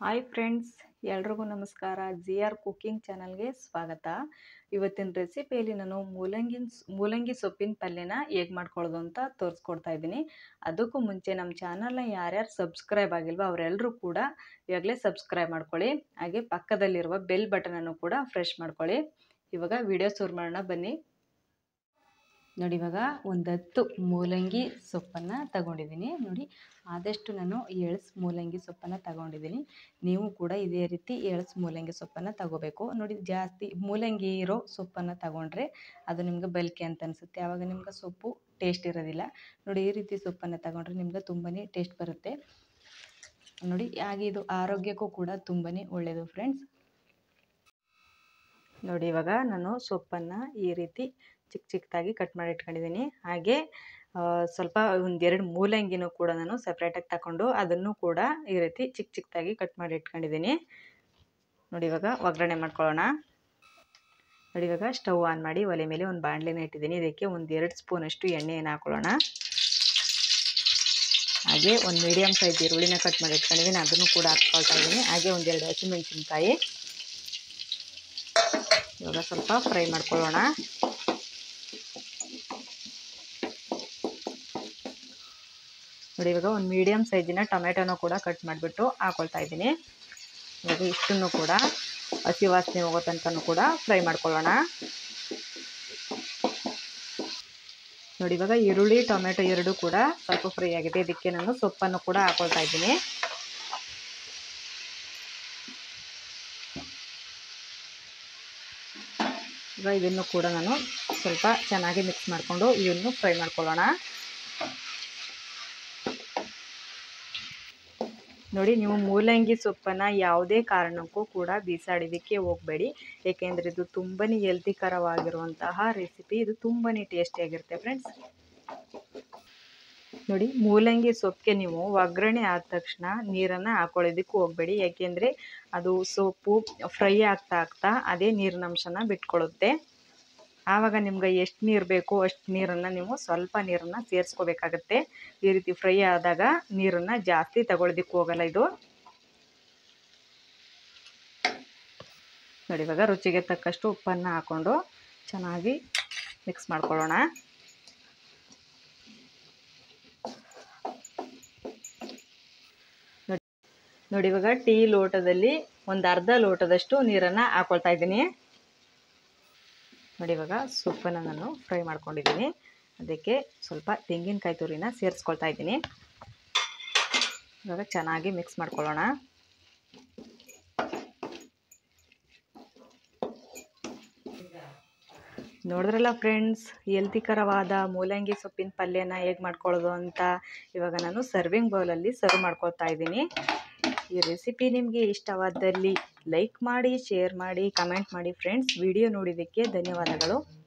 hi friends ಎಲ್ರಿಗೂ ನಮಸ್ಕಾರ G R cooking ಚಾನಲ್ಗೆ ಸ್ವಾಗತ ಇವತ್ತಿನ ರೆಸಿಪಿಯಲ್ಲಿ ನಾನು ಮೂಲಂಗಿನ ಮೂಲಂಗಿ ಸೊಪ್ಪಿನ ಪಲ್ಯನ ಹೇಗೆ ಮಾಡ್ಕೊಳ್ಳೋದು ಅಂತ ತೋರಿಸ್ಕೊಡ್ತಾ ಇದ್ದೀನಿ ಅದಕ್ಕೂ ಮುಂಚೆ ನಮ್ಮ ಚಾನಲ್ನ ಯಾರ್ಯಾರು ಸಬ್ಸ್ಕ್ರೈಬ್ ಆಗಿಲ್ವೋ ಅವರೆಲ್ಲರೂ ಕೂಡ ಇವಾಗಲೇ ಸಬ್ಸ್ಕ್ರೈಬ್ ಮಾಡ್ಕೊಳ್ಳಿ ಹಾಗೆ ಪಕ್ಕದಲ್ಲಿರುವ ಬೆಲ್ ಬಟನನ್ನು ಕೂಡ ಫ್ರೆಶ್ ಮಾಡ್ಕೊಳ್ಳಿ ಇವಾಗ ವಿಡಿಯೋ ಶುರು ಮಾಡೋಣ ಬನ್ನಿ ನೋಡಿ ಇವಾಗ ಒಂದು ಹತ್ತು ಮೂಲಂಗಿ ಸೊಪ್ಪನ್ನು ತಗೊಂಡಿದ್ದೀನಿ ನೋಡಿ ಆದಷ್ಟು ನಾನು ಎಳ್ಸ್ ಮೂಲಂಗಿ ಸೊಪ್ಪನ್ನು ತಗೊಂಡಿದ್ದೀನಿ ನೀವು ಕೂಡ ಇದೇ ರೀತಿ ಎಳ್ಸ್ ಮೂಲಂಗಿ ಸೊಪ್ಪನ್ನು ತಗೋಬೇಕು ನೋಡಿ ಜಾಸ್ತಿ ಮೂಲಂಗಿ ಇರೋ ಸೊಪ್ಪನ್ನು ತಗೊಂಡ್ರೆ ಅದು ನಿಮ್ಗೆ ಬಲ್ಕೆ ಅಂತ ಅನಿಸುತ್ತೆ ಆವಾಗ ನಿಮ್ಗೆ ಸೊಪ್ಪು ಟೇಸ್ಟ್ ಇರೋದಿಲ್ಲ ನೋಡಿ ಈ ರೀತಿ ಸೊಪ್ಪನ್ನು ತಗೊಂಡ್ರೆ ನಿಮ್ಗೆ ತುಂಬಾ ಟೇಸ್ಟ್ ಬರುತ್ತೆ ನೋಡಿ ಹಾಗೆ ಇದು ಆರೋಗ್ಯಕ್ಕೂ ಕೂಡ ತುಂಬಾ ಒಳ್ಳೆಯದು ಫ್ರೆಂಡ್ಸ್ ನೋಡಿ ಇವಾಗ ನಾನು ಸೊಪ್ಪನ್ನು ಈ ರೀತಿ ಚಿಕ್ಕ ಚಿಕ್ಕದಾಗಿ ಕಟ್ ಮಾಡಿ ಇಟ್ಕೊಂಡಿದ್ದೀನಿ ಹಾಗೆ ಸ್ವಲ್ಪ ಒಂದೆರಡು ಮೂಲಂಗಿನೂ ಕೂಡ ನಾನು ಸಪ್ರೇಟಾಗಿ ತಗೊಂಡು ಅದನ್ನು ಕೂಡ ಈ ರೀತಿ ಚಿಕ್ಕ ಚಿಕ್ಕದಾಗಿ ಕಟ್ ಮಾಡಿ ಇಟ್ಕೊಂಡಿದ್ದೀನಿ ನೋಡಿ ಇವಾಗ ಒಗ್ಗರಣೆ ಮಾಡ್ಕೊಳ್ಳೋಣ ನೋಡಿ ಇವಾಗ ಸ್ಟವ್ ಆನ್ ಮಾಡಿ ಒಲೆ ಮೇಲೆ ಒಂದು ಬಾಣಲೆನ ಇಟ್ಟಿದ್ದೀನಿ ಇದಕ್ಕೆ ಒಂದು ಎರಡು ಸ್ಪೂನಷ್ಟು ಎಣ್ಣೆಯನ್ನು ಹಾಕೊಳ್ಳೋಣ ಹಾಗೆ ಒಂದು ಮೀಡಿಯಮ್ ಸೈಜ್ ಈರುಳ್ಳಿನ ಕಟ್ ಮಾಡಿ ಇಟ್ಕೊಂಡಿದ್ದೀನಿ ಅದನ್ನು ಕೂಡ ಹಾಕ್ಕೊಳ್ತಾ ಇದ್ದೀನಿ ಹಾಗೆ ಒಂದೆರಡು ಹಸಿಮೆಣಸಿನ್ಕಾಯಿ ಇವಾಗ ಸ್ವಲ್ಪ ಫ್ರೈ ಮಾಡ್ಕೊಳ್ಳೋಣ ನೋಡಿ ಇವಾಗ ಒಂದು ಮೀಡಿಯಮ್ ಸೈಜಿನ ಟೊಮೆಟೊನೂ ಕೂಡ ಕಟ್ ಮಾಡಿಬಿಟ್ಟು ಹಾಕೊಳ್ತಾ ಇದ್ದೀನಿ ಇವಾಗ ಇಷ್ಟನ್ನು ಕೂಡ ಹಸಿ ವಾಸನೆ ಹೋಗೋ ತನಕನೂ ಕೂಡ ಫ್ರೈ ಮಾಡ್ಕೊಳ್ಳೋಣ ನೋಡಿ ಇವಾಗ ಈರುಳ್ಳಿ ಟೊಮೆಟೊ ಎರಡು ಕೂಡ ಸ್ವಲ್ಪ ಫ್ರೈ ಆಗಿದೆ ಇದಕ್ಕೆ ನಾನು ಸೊಪ್ಪನ್ನು ಕೂಡ ಹಾಕೊಳ್ತಾ ಇದ್ದೀನಿ ಈಗ ಇದನ್ನು ಕೂಡ ನಾನು ಸ್ವಲ್ಪ ಚೆನ್ನಾಗಿ ಮಿಕ್ಸ್ ಮಾಡಿಕೊಂಡು ಇದನ್ನು ಫ್ರೈ ಮಾಡ್ಕೊಳ್ಳೋಣ ನೋಡಿ ನೀವು ಮೂಲಂಗಿ ಸೊಪ್ಪನ್ನು ಯಾವುದೇ ಕಾರಣಕ್ಕೂ ಕೂಡ ಬೀಸಾಡಿದಕ್ಕೆ ಹೋಗಬೇಡಿ ಏಕೆಂದರೆ ಇದು ತುಂಬಾ ಹೆಲ್ತಿಕರವಾಗಿರುವಂತಹ ರೆಸಿಪಿ ಇದು ತುಂಬಾ ಟೇಸ್ಟಿಯಾಗಿರುತ್ತೆ ಫ್ರೆಂಡ್ಸ್ ನೋಡಿ ಮೂಲಂಗಿ ಸೊಪ್ಪಿಗೆ ನೀವು ಒಗ್ಗರಣೆ ಆದ ತಕ್ಷಣ ನೀರನ್ನು ಹಾಕೊಳ್ಳೋದಕ್ಕೆ ಹೋಗಬೇಡಿ ಯಾಕೆಂದರೆ ಅದು ಸೊಪ್ಪು ಫ್ರೈ ಆಗ್ತಾ ಆಗ್ತಾ ಅದೇ ನೀರಿನ ಅಂಶನ ಬಿಟ್ಕೊಳ್ಳುತ್ತೆ ಆವಾಗ ನಿಮ್ಗೆ ಎಷ್ಟು ನೀರು ಬೇಕೋ ಅಷ್ಟು ನೀರನ್ನು ನೀವು ಸ್ವಲ್ಪ ನೀರನ್ನು ಸೇರಿಸ್ಕೋಬೇಕಾಗತ್ತೆ ಈ ರೀತಿ ಫ್ರೈ ಆದಾಗ ನೀರನ್ನು ಜಾಸ್ತಿ ತಗೊಳ್ಳೋದಕ್ಕೆ ಹೋಗಲ್ಲ ಇದು ನೋಡಿ ಇವಾಗ ರುಚಿಗೆ ತಕ್ಕಷ್ಟು ಉಪ್ಪನ್ನು ಹಾಕ್ಕೊಂಡು ಚೆನ್ನಾಗಿ ಮಿಕ್ಸ್ ಮಾಡ್ಕೊಳ್ಳೋಣ ನೋಡಿ ಇವಾಗ ಟೀ ಲೋಟದಲ್ಲಿ ಒಂದು ಅರ್ಧ ಲೋಟದಷ್ಟು ನೀರನ್ನು ಹಾಕೊಳ್ತಾ ಇದ್ದೀನಿ ನೋಡಿ ಇವಾಗ ಸೊಪ್ಪನ್ನು ನಾನು ಫ್ರೈ ಮಾಡ್ಕೊಂಡಿದ್ದೀನಿ ಅದಕ್ಕೆ ಸ್ವಲ್ಪ ತೆಂಗಿನಕಾಯಿ ತುರಿನ ಸೇರಿಸ್ಕೊಳ್ತಾ ಇದ್ದೀನಿ ಇವಾಗ ಚೆನ್ನಾಗಿ ಮಿಕ್ಸ್ ಮಾಡ್ಕೊಳ್ಳೋಣ ನೋಡಿದ್ರಲ್ಲ ಫ್ರೆಂಡ್ಸ್ ಹೆಲ್ತಿಕರವಾದ ಮೂಲಂಗಿ ಸೊಪ್ಪಿನ ಪಲ್ಯನ ಹೇಗೆ ಮಾಡ್ಕೊಳ್ಳೋದು ಅಂತ ಇವಾಗ ನಾನು ಸರ್ವಿಂಗ್ ಬೌಲಲ್ಲಿ ಸರ್ವ್ ಮಾಡ್ಕೊಳ್ತಾ ಇದ್ದೀನಿ ಈ ರೆಸಿಪಿ ನಿಮಗೆ ಇಷ್ಟವಾದಲ್ಲಿ ಲೈಕ್ ಮಾಡಿ ಶೇರ್ ಮಾಡಿ ಕಮೆಂಟ್ ಮಾಡಿ ಫ್ರೆಂಡ್ಸ್ ವಿಡಿಯೋ ನೋಡಿದ್ದಕ್ಕೆ ಧನ್ಯವಾದಗಳು